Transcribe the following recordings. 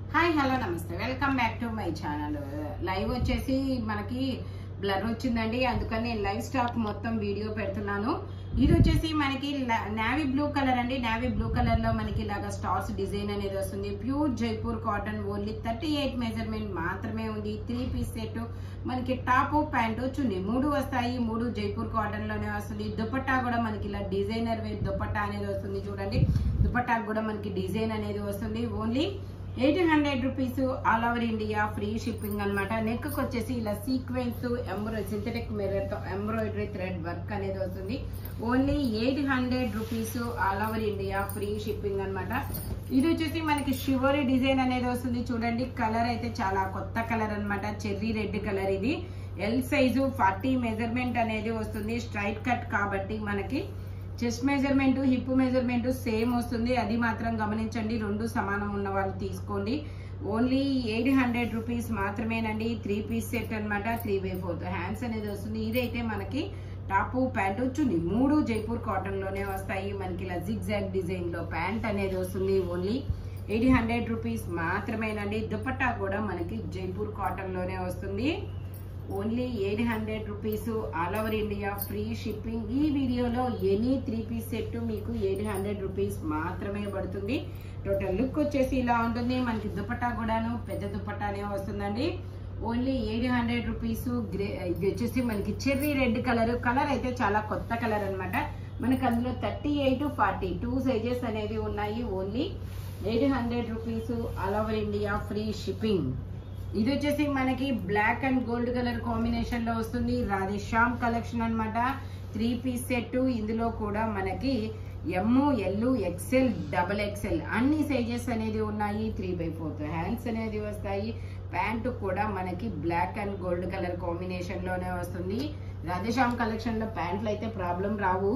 hi hello నమస్తే welcome back to my channel live వచ్చేసి మనకి బ్లర్ వచ్చిందండి అందుకని నేను లైవ్ స్టాక్ మొత్తం వీడియో పెడుతున్నాను ఇది వచ్చేసి మనకి నావీ బ్లూ కలర్ అండి నావీ బ్లూ కలర్ లో మనకి ఇలాగా స్టార్స్ డిజైన్ అనేది వస్తుంది pure Jaipur cotton only thirty eight measurement మాత్రమే ఉంది త్రీ పీస్ సెట్ మనకి టాప్ ప్యాంటు చున్నీ మూడు వస్తాయి మూడు జైపూర్ కాటన్ లోనే వస్తుంది దుపట్టా కూడా మనకి ఇలా డిజైనర్ వేర్ దుపట్టా అనేది వస్తుంది చూడండి దుపట్టా కూడా మనకి డిజైన్ అనేది వస్తుంది only eight hundred rupees all over India free shipping అనమాట నెక్ వచ్చేసి ఇలా సీక్వెన్స్ ఎంబ్రాయిడరీ సింథటిక్ మిర్రర్ తో ఎంబ్రాయిడరీ థ్రెడ్ వర్క్ అనేది వస్తుంది only eight hundred rupees all over India free shipping అన్నమాట ఇది వచ్చేసి మనకి షివరీ డిజైన్ అనేది వస్తుంది చూడండి కలర్ అయితే చాలా కొత్త కలర్ అన్నమాట చెర్రీ రెడ్ కలర్ ఇది ఎల్ సైజు ఫార్టీ మెజర్మెంట్ అనేది వస్తుంది స్ట్రైట్ కట్ కాబట్టి మనకి chest measurement hip measurement same వస్తుంది అది మాత్రం గమనించండి రెండు సమానం ఉన్న వాళ్ళు తీసుకోండి ఓన్లీ ఎయిట్ హండ్రెడ్ రూపీస్ మాత్రమేనండి త్రీ పీస్ సెట్ అన్నమాట త్రీ బై ఫోర్త్ హ్యాండ్స్ అనేది వస్తుంది ఇదైతే మనకి టాప్ ప్యాంట్ వచ్చింది మూడు జైపూర్ కాటన్ లోనే వస్తాయి మనకి ఇలా జిగ్ జాగ్ డిజైన్ లో ప్యాంట్ అనేది వస్తుంది ఓన్లీ ఎయిట్ హండ్రెడ్ రూపీస్ మాత్రమేనండి దుపట్టా కూడా మనకి జైపూర్ కాటన్ లోనే వస్తుంది only eight hundred rupees all over India free shipping ఈ వీడియోలో ఎనీ త్రీ పీస్ సెట్ మీకు ఎయిట్ హండ్రెడ్ రూపీస్ మాత్రమే పడుతుంది టోటల్ లుక్ వచ్చేసి ఇలా ఉంటుంది మనకి దుపట్టా కూడాను పెద్ద దుపట్టానే వస్తుందండి only eight hundred rupees grey ఇది వచ్చేసి మనకి చెర్రీ రెడ్ కలర్ కలర్ అయితే చాలా కొత్త కలర్ అన్నమాట మనకి అందులో thirty eight forty two sizes అనేవి ఉన్నాయి only eight hundred rupees all over India free shipping ఇది వచ్చేసి మనకి black and gold colour combination లో వస్తుంది రాధేశ్యామ్ కలెక్షన్ అన్నమాట త్రీ పీస్ సెట్ ఇందులో కూడా మనకి M L XL double XL అన్ని సైజెస్ అనేది ఉన్నాయి త్రీ బై ఫోర్త్ హ్యాండ్స్ అనేది వస్తాయి ప్యాంటు కూడా మనకి black and gold colour combination లోనే వస్తుంది రాధేశ్యామ్ కలెక్షన్ లో ప్యాంట్లు అయితే ప్రాబ్లం రావు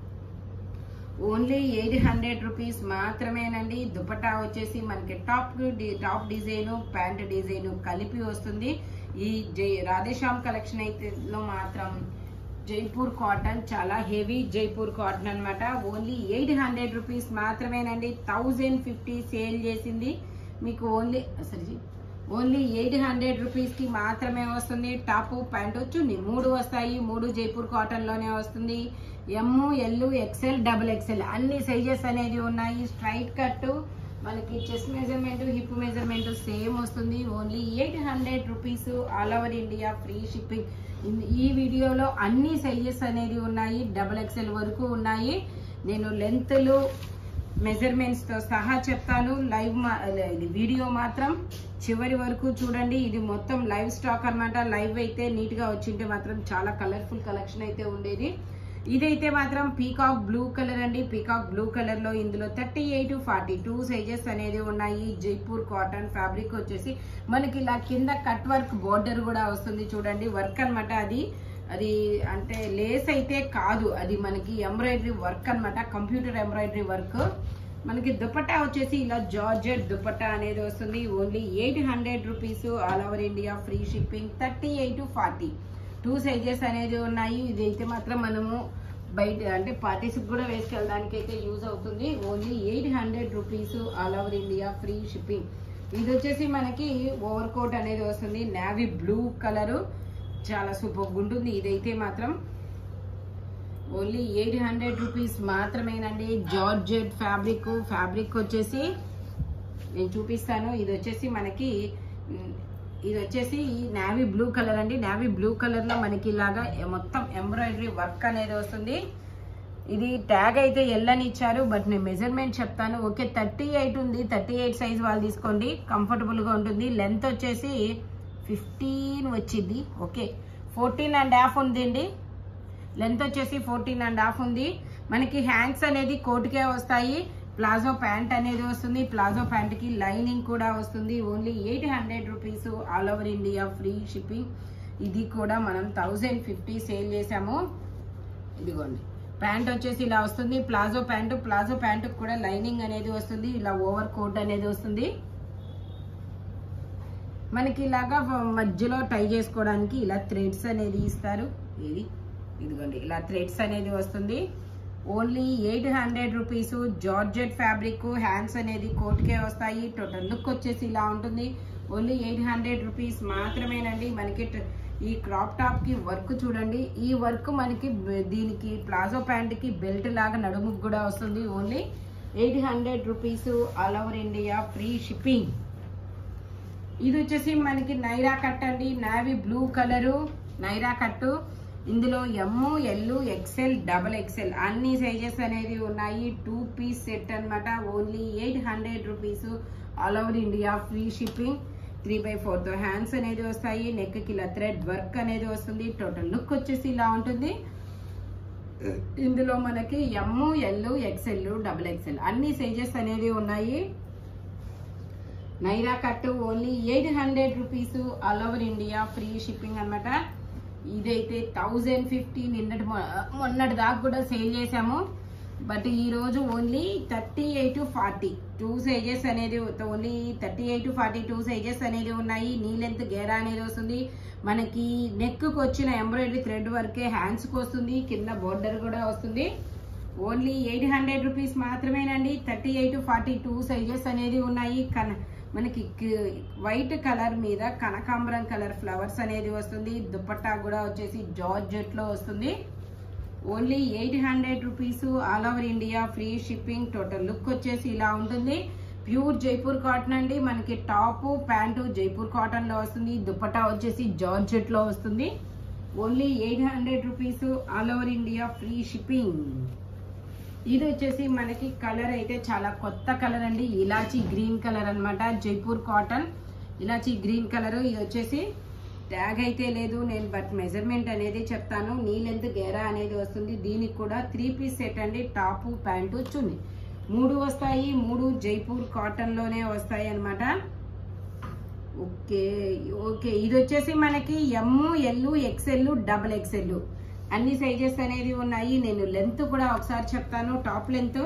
ఓన్లీ ఎయిట్ హండ్రెడ్ రూపీస్ మాత్రమేనండి దుపట్టా వచ్చేసి మనకి టాప్ డి- టాప్ డిజైన్ ప్యాంట్ డిజైన్ కలిపి వస్తుంది ఈ జై రాధేశ్యామ్ కలెక్షన్ అయితే లో మాత్రం జైపూర్ కాటన్ చాలా హెవీ జైపూర్ కాటన్ అన్నమాట ఓన్లీ ఎయిట్ హండ్రెడ్ రూపీస్ మాత్రమేనండి థౌజండ్ ఫిఫ్టీ సేల్ చేసింది మీకు ఓన్లీ సరే ఓన్లీ ఎయిట్ హండ్రెడ్ రూపీస్ కి మాత్రమే వస్తుంది టాప్ ప్యాంట్ చున్నీ మూడు వస్తాయి మూడు జైపూర్ కాటన్ లోనే వస్తుంది M L XL double XL అన్ని సైజెస్ అనేది ఉన్నాయి స్ట్రైట్ కట్ మనకి chest measurement hip measurement same వస్తుంది only eight hundred rupees all over India free shipping ఈ వీడియోలో అన్ని సైజెస్ అనేది ఉన్నాయి డబుల్ ఎక్సెల్ వరకు ఉన్నాయి నేను లెంత్లు మెజర్మెంట్స్ తో సహా చెప్తాను లైవ్ మా- ఇది వీడియో మాత్రం చివరి వరకు చూడండి ఇది మొత్తం లైవ్ స్టాక్ అన్నమాట లైవ్ అయితే నీట్ గా వచ్చింటే మాత్రం చాలా కలర్ఫుల్ కలెక్షన్ అయితే ఉండేది ఇదైతే మాత్రం పీకాక్ బ్లూ కలర్ అండి పీకాక్ బ్లూ కలర్ లో ఇందులో thirty eight forty two sizes అనేది ఉన్నాయి జైపూర్ కాటన్ ఫ్యాబ్రిక్ వచ్చేసి మనకి ఇలా కింద కట్ వర్క్ బోర్డర్ కూడా వస్తుంది చూడండి వర్క్ అన్నమాట అది అది అంటే లేస్ అయితే కాదు అది మనకి ఎంబ్రాయిడరీ వర్క్ అన్నమాట కంప్యూటర్ ఎంబ్రాయిడరీ వర్క్ మనకి దుపట్టా వచ్చేసి ఇలా జార్జెట్ దుపట్టా అనేది వస్తుంది only eight hundred rupees all over India free shipping thirty eight forty two sizes అనేది ఉన్నాయి ఇది అయితే మాత్రం మనము బయట అంటే పార్టీస్ కూడా వేసుకెళ్ళడానికి అయితే యూజ్ అవుతుంది only eight hundred rupees all over India free shipping ఇది వచ్చేసి మనకి ఓవర్ కోట్ అనేది వస్తుంది నావీ బ్లూ కలరు చాలా సూపర్ ఉంటుంది ఇదైతే మాత్రం ఓన్లీ ఎయిట్ హండ్రెడ్ రూపీస్ మాత్రమేనండి జార్జెట్ ఫ్యాబ్రిక్ ఫ్యాబ్రిక్ వచ్చేసి నేను చూపిస్తాను ఇది వచ్చేసి మనకి ఉమ్, ఇది వచ్చేసి నావీ బ్లూ కలర్ అండి నావీ బ్లూ కలర్ లో మనకి ఇలాగా మొత్తం ఎంబ్రాయిడరీ వర్క్ అనేది వస్తుంది ఇది ట్యాగ్ అయితే ఎల్లని ఇచ్చారు బట్ నేను మెజర్మెంట్ చెప్తాను ఓకే థర్టీ ఎయిట్ ఉంది థర్టీ ఎయిట్ సైజ్ వాళ్ళు తీసుకోండి కంఫర్టబుల్ గా ఉంటుంది లెంత్ వచ్చేసి ఫిఫ్టీన్ వచ్చింది ఓకే ఫోర్టీన్ అండ్ హాఫ్ ఉందండి లెంత్ వచ్చేసి ఫోర్టీన్ అండ్ హాఫ్ ఉంది మనకి హ్యాండ్స్ అనేది కోటుకే వస్తాయి ప్లాజో ప్యాంట్ అనేది వస్తుంది ప్లాజో ప్యాంట్ కి లైనింగ్ కూడా వస్తుంది only eight hundred rupees all over India free shipping ఇది కూడా మనం థౌజండ్ ఫిఫ్టీ సేల్ చేసాము ఇదిగోండి ప్యాంట్ వచ్చేసి ఇలా వస్తుంది ప్లాజో ప్యాంటు ప్లాజో ప్యాంటు కూడా లైనింగ్ అనేది వస్తుంది ఇలా ఓవర్ కోట్ అనేది వస్తుంది మనకి ఇలాగా మధ్యలో టై చేసుకోవడానికి ఇలా థ్రెడ్స్ అనేది ఇస్తారు ఇది ఇదిగోండి ఇలా థ్రెడ్స్ అనేది వస్తుంది only eight hundred rupees georgette fabric hands అనేది కోట్కే వస్తాయి టోటల్ లుక్ వచ్చేసి ఇలా ఉంటుంది ఓన్లీ ఎయిట్ హండ్రెడ్ రూపీస్ మాత్రమేనండి మనకి ట- ఈ క్రాప్ టాప్ కి వర్క్ చూడండి ఈ వర్క్ మనకి బ- దీనికి ప్లాజో ప్యాంట్ కి బెల్ట్ లాగా నడుముకు కూడా వస్తుంది only eight hundred rupees all over India free shipping ఇది వచ్చేసి మనకి నైరా కట్ అండి navy blue colour Naira cut ఇందులో M L XL double XL అన్ని సైజెస్ అనేది ఉన్నాయి టూ పీస్ సెట్ అన్నమాట only eight hundred rupees all over India free shipping three by fourth hands అనేది వస్తాయి నెక్ కి ఇలా థ్రెడ్ వర్క్ అనేది వస్తుంది టోటల్ లుక్ వచ్చేసి ఇలా ఉంటుంది ఇందులో మనకి M L XL double XL అన్ని సైజెస్ అనేది ఉన్నాయి Naira cut only eight hundred rupees all over India free shipping అన్నమాట ఇదైతే థౌజండ్ ఫిఫ్టీ నిన్నటి మొ- మొన్నటి దాకా కూడా సేల్ చేసాము బట్ ఈ రోజు only thirty eight forty two sizes అనేది only thirty eight forty two sizes అనేది ఉన్నాయి నీ లెంత్ గేరా అనేది వస్తుంది మనకి నెక్ కు వచ్చిన ఎంబ్రాయిడరీ థ్రెడ్ వర్కే హ్యాండ్స్ కి వస్తుంది కింద బోర్డర్ కూడా వస్తుంది ఓన్లీ ఎయిట్ హండ్రెడ్ రూపీస్ మాత్రమేనండి thirty eight forty two sizes అనేది ఉన్నాయి కన మనకి వైట్ కలర్ మీద కనకాంబరం కలర్ ఫ్లవర్స్ అనేది వస్తుంది దుపట్టా కూడా వచ్చేసి జార్జెట్ లో వస్తుంది only eight hundred rupees all over India free shipping total look వచ్చేసి ఇలా ఉంటుంది ప్యూర్ జైపూర్ కాటన్ అండి మనకి టాప్ ప్యాంటు జైపూర్ కాటన్ లో వస్తుంది దుపట్టా వచ్చేసి జార్జెట్ లో వస్తుంది only eight hundred rupees all over India free shipping ఇది వచ్చేసి మనకి కలర్ అయితే చాలా కొత్త కలర్ అండి ఇలాచీ గ్రీన్ కలర్ అన్నమాట జైపూర్ కాటన్ ఇలాచీ గ్రీన్ కలర్ ఇది వచ్చేసి ట్యాగ్ అయితే లేదు నేను బట్ మెజర్మెంట్ అనేది చెప్తాను నీ లెంత్ గేరా అనేది వస్తుంది దీనికి కూడా త్రీ పీస్ సెట్ అండి టాప్ ప్యాంటు చున్ని మూడు వస్తాయి మూడు జైపూర్ కాటన్ లోనే వస్తాయి అన్నమాట ఓకే ఓకే ఇది వచ్చేసి మనకి M L XL double XL అన్ని సైజెస్ అనేది ఉన్నాయి నేను లెంత్ కూడా ఒకసారి చెప్తాను top length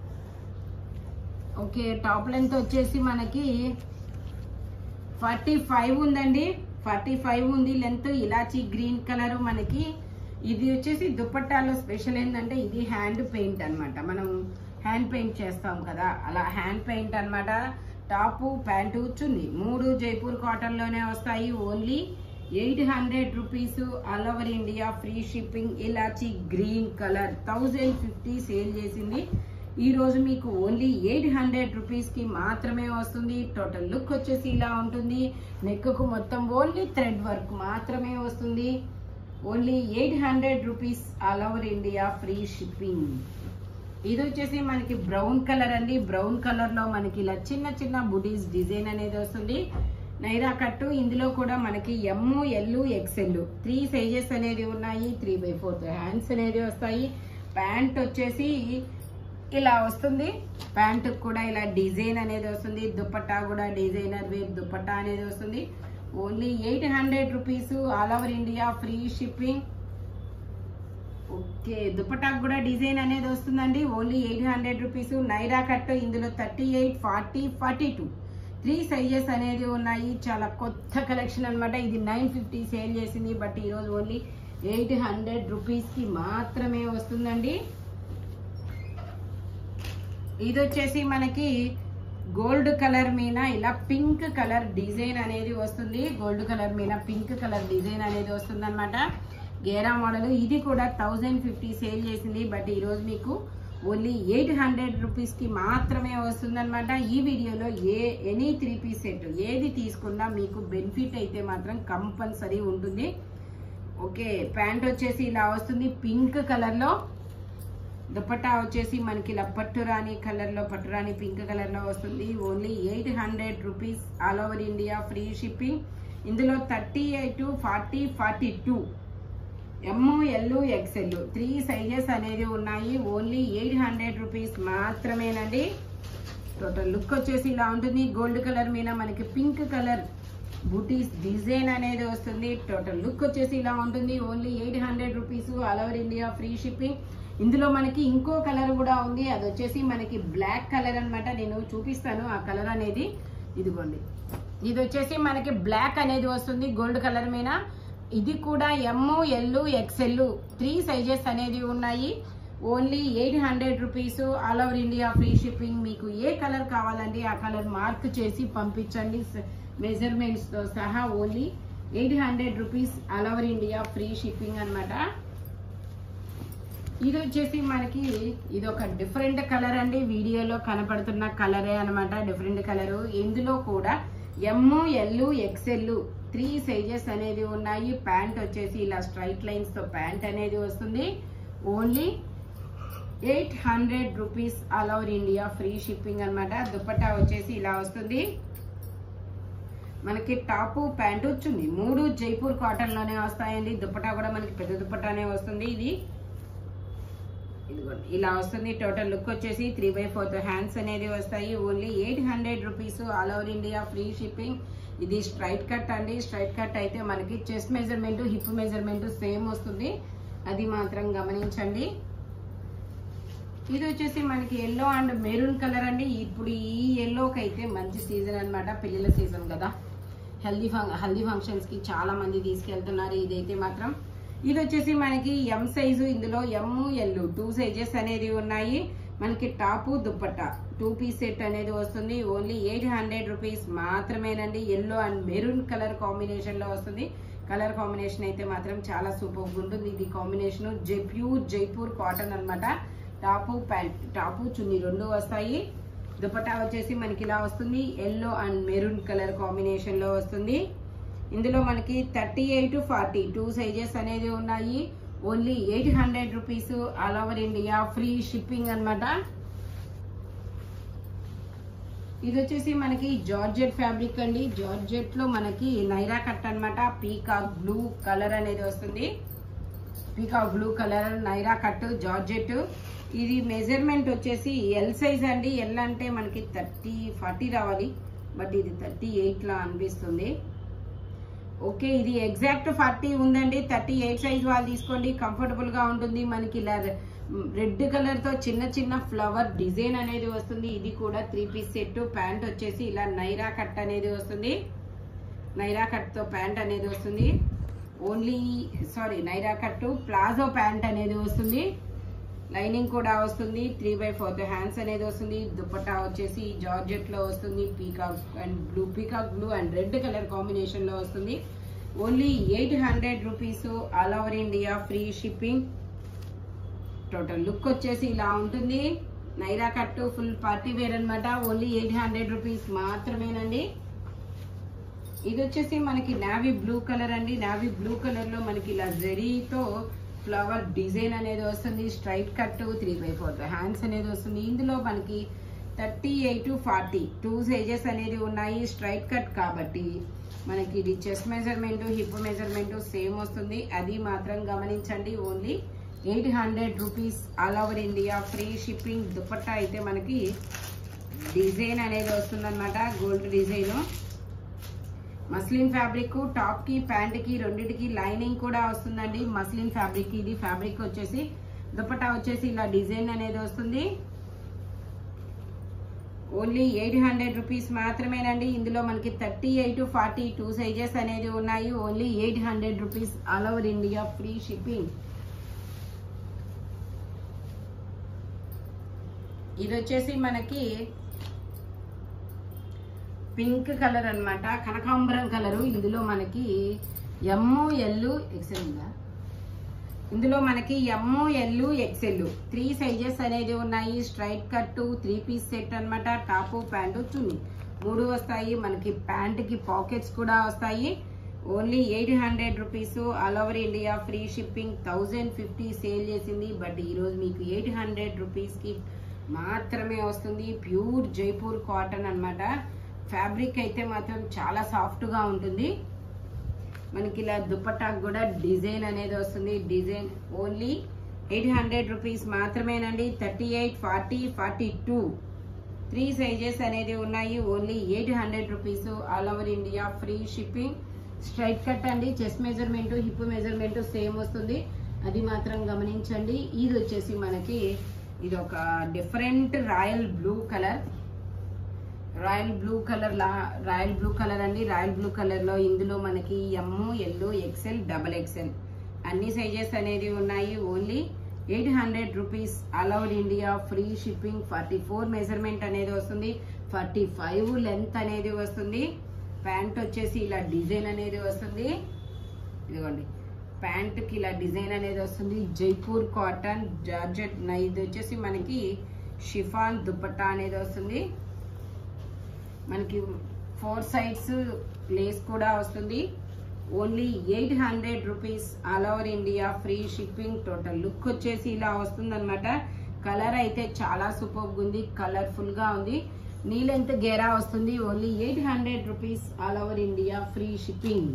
okay top length వచ్చేసి మనకి ఫార్టీ ఫైవ్ ఉందండి ఫార్టీ ఫైవ్ ఉంది లెంత్ ఇలాచి గ్రీన్ కలర్ మనకి ఇది వచ్చేసి దుపట్టాలో స్పెషల్ ఏంటంటే ఇది హ్యాండ్ పెయింట్ అన్నమాట మనం హ్యాండ్ పెయింట్ చేస్తాం కదా అలా హ్యాండ్ పెయింట్ అన్నమాట టాప్ ప్యాంటు చున్ని మూడు జైపూర్ కాటన్ లోనే వస్తాయి only eight hundred rupees all over India free shipping ఇలాచి green colour thousand fifty sale చేసింది ఈ రోజు మీకు ఓన్లీ ఎయిట్ హండ్రెడ్ రూపీస్ కి మాత్రమే వస్తుంది టోటల్ లుక్ వచ్చేసి ఇలా ఉంటుంది నెక్ కు మొత్తం ఓన్లీ థ్రెడ్ వర్క్ మాత్రమే వస్తుంది only eight hundred rupees all over India free shipping ఇది వచ్చేసి మనకి బ్రౌన్ కలర్ అండి బ్రౌన్ కలర్ లో మనకి ఇలా చిన్న చిన్న బుటీస్ డిజైన్ అనేది వస్తుంది నైరా కట్టు ఇందులో కూడా మనకి M L XL three sizes అనేది ఉన్నాయి త్రీ బై ఫోర్త్ హ్యాండ్స్ అనేది వస్తాయి ప్యాంట్ వచ్చేసి ఇలా వస్తుంది ప్యాంట్ కూడా ఇలా డిజైన్ అనేది వస్తుంది దుపట్టా కూడా డిజైనర్ వేర్ దుపట్టా అనేది వస్తుంది only eight hundred rupees all over India free shipping okay దుపటాకు కూడా డిజైన్ అనేది వస్తుందండి only eight hundred rupees Naira cut ఇందులో thirty eight forty forty two three sizes అనేది ఉన్నాయి చాలా కొత్త కలెక్షన్ అన్నమాట ఇది నైన్ ఫిఫ్టీ సేల్ చేసింది బట్ ఈరోజు ఓన్లీ ఎయిట్ హండ్రెడ్ రూపీస్కి మాత్రమే వస్తుందండి ఇది వచ్చేసి మనకి గోల్డ్ కలర్ మీద ఇలా పింక్ కలర్ డిజైన్ అనేది వస్తుంది గోల్డ్ కలర్ మీద పింక్ కలర్ డిజైన్ అనేది వస్తుంది అనమాట గేరా మోడల్ ఇది కూడా థౌజండ్ ఫిఫ్టీ సేల్ చేసింది బట్ ఈరోజు మీకు ఓన్లీ ఎయిట్ హండ్రెడ్ రూపీస్కి మాత్రమే వస్తుందన్నమాట ఈ వీడియోలో ఏ ఎనీ త్రీ పీస్ సెట్ ఏది తీసుకున్నా మీకు బెనిఫిట్ అయితే మాత్రం కంపల్సరీ ఉంటుంది ఓకే ప్యాంట్ వచ్చేసి ఇలా వస్తుంది పింక్ కలర్లో దుపట్టా వచ్చేసి మనకి ఇలా పట్టురాని కలర్ లో పట్టురాని పింక్ కలర్ లో వస్తుంది only eight hundred rupees all over India free shipping ఇందులో thirty eight forty forty two M L XL three sizes అనేది ఉన్నాయి ఓన్లీ ఎయిట్ హండ్రెడ్ రూపీస్ మాత్రమేనండి టోటల్ లుక్ వచ్చేసి ఇలా ఉంటుంది గోల్డ్ కలర్ మీద మనకి పింక్ కలర్ బూటీస్ డిజైన్ అనేది వస్తుంది టోటల్ లుక్ వచ్చేసి ఇలా ఉంటుంది only eight hundred rupees all over India free shipping ఇందులో మనకి ఇంకో కలర్ కూడా ఉంది అది వచ్చేసి మనకి బ్లాక్ కలర్ అన్నమాట నేను చూపిస్తాను ఆ కలర్ అనేది ఇదిగోండి ఇది వచ్చేసి మనకి బ్లాక్ అనేది వస్తుంది గోల్డ్ కలర్ మీద ఇది కూడా M L XL three sizes అనేది ఉన్నాయి only eight hundred rupees all over India free shipping మీకు ఏ కలర్ కావాలండి ఆ కలర్ మార్క్ చేసి పంపించండి మెజర్మెంట్స్ తో సహా only eight hundred rupees all over India free shipping అన్నమాట ఇది వచ్చేసి మనకి ఇది ఒక డిఫరెంట్ కలర్ అండి వీడియోలో కనపడుతున్న కలరే అన్నమాట డిఫరెంట్ కలర్ ఇందులో కూడా M L XL three sizes అనేది ఉన్నాయి ప్యాంట్ వచ్చేసి ఇలా స్ట్రైట్ లైన్స్ తో ప్యాంట్ అనేది వస్తుంది only eight hundred rupees all over India free shipping అన్నమాట దుపట్టా వచ్చేసి ఇలా వస్తుంది మనకి టాపు ప్యాంట్ వచ్చింది మూడు జైపూర్ కాటన్ లోనే వస్తాయండి దుపట్టా కూడా మనకి పెద్ద దుపట్టానే వస్తుంది ఇది ఇదిగోండి ఇలా వస్తుంది టోటల్ లుక్ వచ్చేసి త్రీ బై ఫోర్త్ హ్యాండ్స్ అనేది వస్తాయి only eight hundred rupees all over India free shipping ఇది స్ట్రైట్ కట్ అండి స్ట్రైట్ కట్ అయితే మనకి chest measurement hip measurement same వస్తుంది అది మాత్రం గమనించండి ఇది వచ్చేసి మనకి ఎల్లో అండ్ మెరూన్ కలర్ అండి ఇప్పుడు ఈ ఎల్లోకి అయితే మంచి సీజన్ అన్నమాట పెళ్లిళ్ళ సీజన్ కదా హెల్దీ ఫంక్ హల్దీ ఫంక్షన్స్ కి చాలా మంది తీసుకెళ్తున్నారు ఇదైతే మాత్రం ఇది వచ్చేసి మనకి ఎం సైజు ఇందులో ఎమ్ ఎల్ టూ సైజెస్ అనేది ఉన్నాయి మనకి top dupatta two piece set అనేది వస్తుంది ఓన్లీ ఎయిట్ హండ్రెడ్ రూపీస్ మాత్రమేనండి yellow and maroon colour combination లో వస్తుంది కలర్ కాంబినేషన్ అయితే మాత్రం చాలా సూపర్ ఉంటుంది ఇది కాంబినేషన్ జై ప్యూర్ జైపూర్ కాటన్ అన్నమాట టాపు ప్యాంట్ టాపు చున్నీ రెండు వస్తాయి దుపట్టా వచ్చేసి మనకి ఇలా వస్తుంది yellow and maroon colour combination లో వస్తుంది ఇందులో మనకి thirty eight forty two sizes అనేది ఉన్నాయి only eight hundred rupees all over India free shipping అన్నమాట ఇది వచ్చేసి మనకి జార్జెట్ ఫ్యాబ్రిక్ అండి జార్జెట్ లో మనకి నైరా కట్ అన్నమాట పీకాక్ బ్లూ కలర్ అనేది వస్తుంది peacock blue colour Naira cut georgette ఇది మెజర్మెంట్ వచ్చేసి ఎల్ సైజ్ అండి ఎల్ అంటే మనకి థర్టీ ఫార్టీ రావాలి బట్ ఇది థర్టీ ఎయిట్ లా అనిపిస్తుంది ఓకే ఇది ఎగ్జాక్ట్ ఫార్టీ ఉందండి థర్టీ ఎయిట్ సైజ్ వాళ్ళు తీసుకోండి కంఫర్టబుల్ గా ఉంటుంది మనకి ఇలా రెడ్ కలర్ తో చిన్న చిన్న ఫ్లవర్ డిజైన్ అనేది వస్తుంది ఇది కూడా త్రీ పీస్ సెట్ ప్యాంట్ వచ్చేసి ఇలా నైరా కట్ అనేది వస్తుంది నైరా కట్ తో ప్యాంట్ అనేది వస్తుంది only sorry Naira cut palazzo pant అనేది వస్తుంది లైనింగ్ కూడా వస్తుంది త్రీ బై ఫోర్త్ హ్యాండ్స్ అనేది వస్తుంది దుపట్టా వచ్చేసి జార్జెట్ లో వస్తుంది peacock and blue peacock blue and red colour combination లో వస్తుంది only eight hundred rupees all over India free shipping total look వచ్చేసి ఇలా ఉంటుంది Naira cut full party wear అన్నమాట ఓన్లీ ఎయిట్ హండ్రెడ్ రూపీస్ మాత్రమేనండి ఇది వచ్చేసి మనకి నావీ బ్లూ కలర్ అండి నావీ బ్లూ కలర్ లో మనకి ఇలా జరీతో ఫ్లవర్ డిజైన్ అనేది వస్తుంది straight cut three by fourth hands అనేది వస్తుంది ఇందులో మనకి thirty eight forty two sizes అనేది ఉన్నాయి స్ట్రైట్ కట్ కాబట్టి మనకి ఇది chest measurement hip measurement same వస్తుంది అది మాత్రం గమనించండి only eight hundred rupees all over India free shipping dupatta అయితే మనకి డిజైన్ అనేది వస్తుంది gold design muslin fabric top కి ప్యాంట్ కి రెండింటికి లైనింగ్ కూడా వస్తుందండి మస్లిన్ ఫ్యాబ్రిక్ ఇది ఫ్యాబ్రిక్ వచ్చేసి దుపట్టా వచ్చేసి ఇలా డిజైన్ అనేది వస్తుంది ఓన్లీ ఎయిట్ హండ్రెడ్ రూపీస్ మాత్రమేనండి ఇందులో మనకి thirty eight forty two sizes అనేది ఉన్నాయి only eight hundred rupees all over India free shipping ఇది వచ్చేసి మనకి పింక్ కలర్ అన్నమాట కనకాంబరం కలరు ఇందులో మనకి ఎమ్ ఎల్ ఎక్సెల్ ఉందా ఇందులో మనకి M L XL three sizes అనేది ఉన్నాయి straight cut three piece set అన్నమాట టాప్ ప్యాంటు చున్నీ మూడు వస్తాయి మనకి ప్యాంట్ కి పాకెట్స్ కూడా వస్తాయి only eight hundred rupees all over India free shipping thousand fifty sale చేసింది బట్ ఈరోజు మీకు ఎయిట్ హండ్రెడ్ రూపీస్కి మాత్రమే వస్తుంది ప్యూర్ జైపూర్ కాటన్ అన్నమాట ఫ్యాబ్రిక్ అయితే మాత్రం చాలా సాఫ్ట్గా ఉంటుంది మనకి ఇలా దుపట్టాకు కూడా డిజైన్ అనేది వస్తుంది design only eight hundred rupees మాత్రమేనండి thirty eight forty forty two three sizes అనేది ఉన్నాయి only eight hundred rupees all over India free shipping straight cut అండి chest measurement hip measurement same వస్తుంది అది మాత్రం గమనించండి ఇది వచ్చేసి మనకి ఇది ఒక different royal blue colour royal blue colour లా రాయల్ బ్లూ కలర్ అండి రాయల్ బ్లూ కలర్ లో ఇందులో మనకి M L XL double XL అన్ని సైజెస్ అనేది ఉన్నాయి only eight hundred rupees all over India free shipping forty four measurement అనేది వస్తుంది ఫార్టీ ఫైవ్ లెంత్ అనేది వస్తుంది ప్యాంట్ వచ్చేసి ఇలా డిజైన్ అనేది వస్తుంది ఇదిగోండి ప్యాంట్కి ఇలా డిజైన్ అనేది వస్తుంది జైపూర్ కాటన్ జార్జెట్ ఇది వచ్చేసి మనకి షిఫాన్ దుపట్టా అనేది వస్తుంది మనకి ఫోర్ సైడ్స్ లేస్ కూడా వస్తుంది only eight hundred rupees all over India free shipping total look వచ్చేసి ఇలా వస్తుంది అనమాట కలర్ అయితే చాలా సూపర్గా ఉంది కలర్ఫుల్ గా ఉంది నీ లెంత్ గేరా వస్తుంది only eight hundred rupees all over India free shipping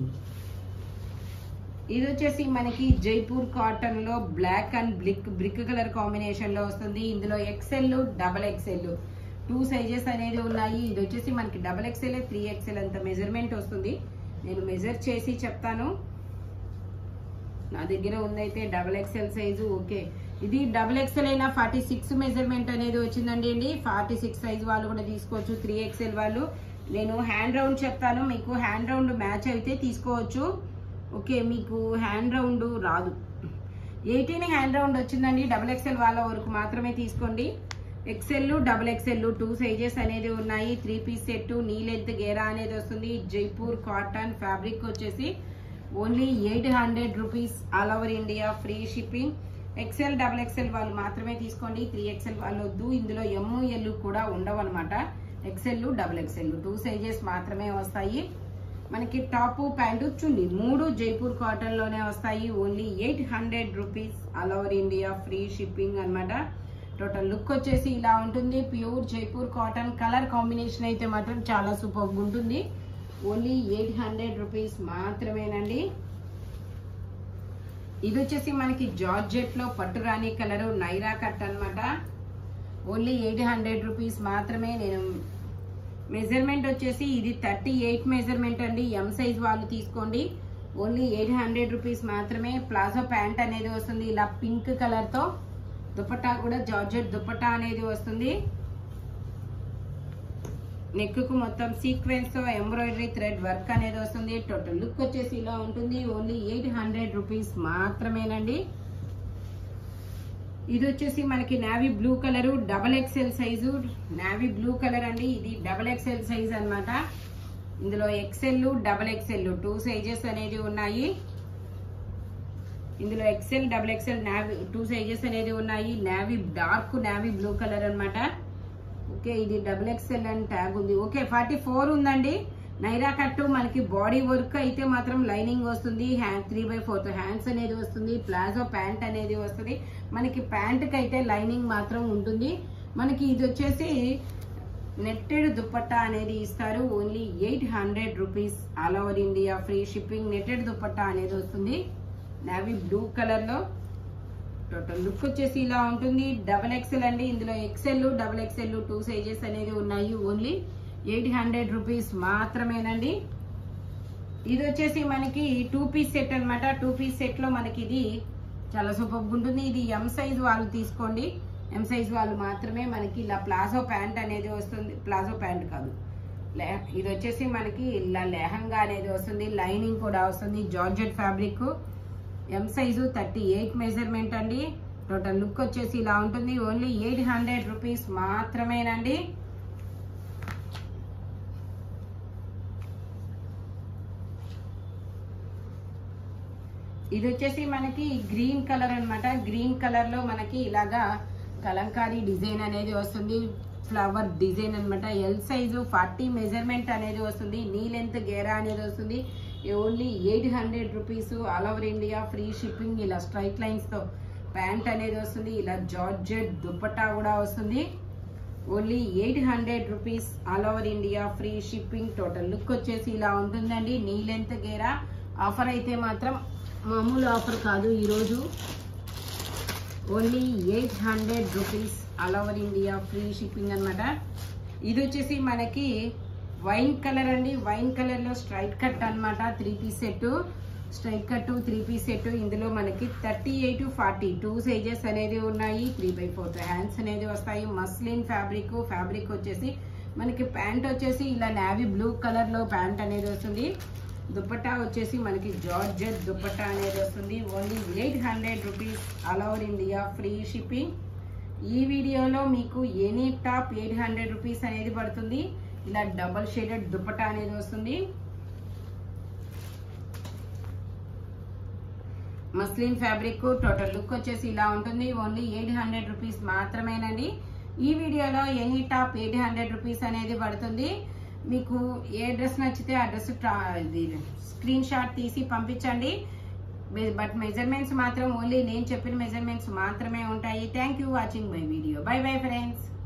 ఇది వచ్చేసి మనకి జైపూర్ కాటన్ లో బ్లాక్ అండ్ బ్లిక్ బ్రిక్ కలర్ కాంబినేషన్ లో వస్తుంది ఇందులో XL double XL two sizes అనేది ఉన్నాయి ఇది వచ్చేసి మనకి డబల్ ఎక్సెల్ త్రీ ఎక్సెల్ అంత మెజర్మెంట్ వస్తుంది నేను మెజర్ చేసి చెప్తాను నా దగ్గర ఉందైతే డబల్ ఎక్సెల్ సైజు ఓకే ఇది డబుల్ ఎక్సెల్ అయినా ఫార్టీ సిక్స్ మెజర్మెంట్ అనేది వచ్చిందండి అండి ఫార్టీ సిక్స్ సైజ్ వాళ్ళు కూడా తీసుకోవచ్చు త్రీ ఎక్సెల్ వాళ్ళు నేను హ్యాండ్ రౌండ్ చెప్తాను మీకు హ్యాండ్ రౌండ్ మ్యాచ్ అయితే తీసుకోవచ్చు ఓకే మీకు హ్యాండ్ రౌండ్ రాదు ఎయిటీన్ హ్యాండ్ రౌండ్ వచ్చిందండి డబుల్ ఎక్సెల్ వాళ్ళ వరకు మాత్రమే తీసుకోండి XL double XL two sizes అనేది ఉన్నాయి three piece set knee length గేరా అనేది వస్తుంది జైపూర్ కాటన్ ఫ్యాబ్రిక్ వచ్చేసి only eight hundred rupees all over India free shipping XL double XL వాళ్ళు మాత్రమే తీసుకోండి త్రీ ఎక్సెల్ వాళ్ళు వద్దు ఇందులో ఎమ్ ఎల్ కూడా ఉండవు అనమాట XL double XL two sizes మాత్రమే వస్తాయి మనకి టాప్ ప్యాంటు చున్నీ మూడు జైపూర్ కాటన్ లోనే వస్తాయి only eight hundred rupees all over India free shipping అన్నమాట టోటల్ లుక్ వచ్చేసి ఇలా ఉంటుంది pure Jaipur cotton colour combination అయితే మాత్రం చాలా సూపర్ ఉంటుంది ఓన్లీ ఎయిట్ హండ్రెడ్ రూపీస్ మాత్రమేనండి ఇది వచ్చేసి మనకి జార్జెట్ లో పట్టురాణి కలర్ నైరా కట్ అన్నమాట ఓన్లీ ఎయిట్ హండ్రెడ్ రూపీస్ మాత్రమే నేను మెజర్మెంట్ వచ్చేసి ఇది థర్టీ ఎయిట్ మెజర్మెంట్ అండి ఎం సైజ్ వాళ్ళు తీసుకోండి ఓన్లీ ఎయిట్ హండ్రెడ్ రూపీస్ మాత్రమే ప్లాజో ప్యాంట్ అనేది వస్తుంది ఇలా పింక్ కలర్ తో దుపట్టా కూడా జార్జెట్ దుపట్టా అనేది వస్తుంది నెక్ కు మొత్తం సీక్వెన్స్ తో ఎంబ్రాయిడరీ థ్రెడ్ వర్క్ అనేది వస్తుంది టోటల్ లుక్ వచ్చేసి ఇలా ఉంటుంది ఓన్లీ ఎయిట్ హండ్రెడ్ రూపీస్ మాత్రమేనండి ఇది వచ్చేసి మనకి navy blue colour double XL size navy blue colour అండి ఇది డబల్ ఎక్స్ఎల్ సైజ్ అన్నమాట ఇందులో XL double XL two sizes అనేది ఉన్నాయి ఇందులో XL double XL navy two sizes అనేది ఉన్నాయి navy dark navy blue colour అన్నమాట ఓకే ఇది డబుల్ ఎక్సెల్ అని ట్యాగ్ ఉంది ఓకే ఫార్టీ ఫోర్ ఉందండి నైరా కట్టు మనకి బాడీ వర్క్ అయితే మాత్రం లైనింగ్ వస్తుంది hand three by fourth hands అనేది వస్తుంది ప్లాజో ప్యాంట్ అనేది వస్తుంది మనకి ప్యాంట్కి అయితే లైనింగ్ మాత్రం ఉంటుంది మనకి ఇది వచ్చేసి నెట్టెడ్ దుపట్టా అనేది ఇస్తారు only eight hundred rupees all over India free shipping netted dupatta అనేది వస్తుంది నావీ బ్లూ కలర్ లో టోటల్ లుక్ వచ్చేసి ఇలా ఉంటుంది డబల్ ఎక్సెల్ అండి ఇందులో XL double XL two sizes అనేది ఉన్నాయి ఓన్లీ ఎయిట్ హండ్రెడ్ రూపీస్ మాత్రమేనండి ఇది వచ్చేసి మనకి టూ పీస్ సెట్ అన్నమాట టూ పీస్ సెట్ లో మనకి ఇది చాలా సూపర్ ఉంటుంది ఇది ఎం సైజ్ వాళ్ళు తీసుకోండి ఎం సైజ్ వాళ్ళు మాత్రమే మనకి ఇలా ప్లాజో ప్యాంట్ అనేది వస్తుంది ప్లాజో ప్యాంట్ కాదు లే- ఇది వచ్చేసి మనకి ఇలా లెహంగా అనేది వస్తుంది లైనింగ్ కూడా వస్తుంది georgette fabric M size thirty eight measurement అండి టోటల్ లుక్ వచ్చేసి ఇలా ఉంటుంది ఓన్లీ ఎయిట్ హండ్రెడ్ రూపీస్ మాత్రమేనండి ఇది వచ్చేసి మనకి గ్రీన్ కలర్ అన్నమాట గ్రీన్ కలర్ లో మనకి ఇలాగా కలంకారీ డిజైన్ అనేది వస్తుంది ఫ్లవర్ డిజైన్ అన్నమాట ఎల్ సైజు ఫార్టీ మెజర్మెంట్ అనేది వస్తుంది నీ లెంత్ గేరా అనేది వస్తుంది only eight hundred rupees all over India free shipping ఇలా స్ట్రైట్ లైన్స్ తో ప్యాంట్ అనేది వస్తుంది ఇలా జార్జెట్ దుపట్టా కూడా వస్తుంది only eight hundred rupees all over India free shipping total look వచ్చేసి ఇలా ఉంటుందండి నీ లెంత్ గేరా ఆఫర్ అయితే మాత్రం మామూలు ఆఫర్ కాదు ఈరోజు only eight hundred rupees all over India free shipping అన్నమాట ఇది వచ్చేసి మనకి వైన్ కలర్ అండి వైన్ కలర్ లో స్ట్రైట్ కట్ అన్నమాట three piece set straight cut three piece set ఇందులో మనకి thirty eight forty two sizes అనేది ఉన్నాయి త్రీ బై ఫోర్త్ హ్యాండ్స్ అనేది వస్తాయి మస్లిన్ ఫ్యాబ్రిక్ ఫ్యాబ్రిక్ వచ్చేసి మనకి ప్యాంట్ వచ్చేసి ఇలా నావీ బ్లూ కలర్ లో ప్యాంట్ అనేది వస్తుంది దుపట్టా వచ్చేసి మనకి జార్జెట్ దుపట్టా అనేది వస్తుంది only eight hundred rupees all over India free shipping ఈ వీడియోలో మీకు any top eight hundred rupees అనేది పడుతుంది ఇలా డబల్ షేడెడ్ దుపట్టా అనేది వస్తుంది మస్లిన్ ఫ్యాబ్రిక్ టోటల్ లుక్ వచ్చేసి ఇలా ఉంటుంది ఓన్లీ ఎయిట్ హండ్రెడ్ రూపీస్ మాత్రమేనండి ఈ వీడియోలో any top eight hundred rupees అనేది పడుతుంది మీకు ఏ డ్రెస్ నచ్చితే ఆ డ్రెస్ స్క్రీన్ షాట్ తీసి పంపించండి బట్ మెజర్మెంట్స్ మాత్రం ఓన్లీ నేను చెప్పిన మెజర్మెంట్స్ మాత్రమే ఉంటాయి thank you watching my video bye bye friends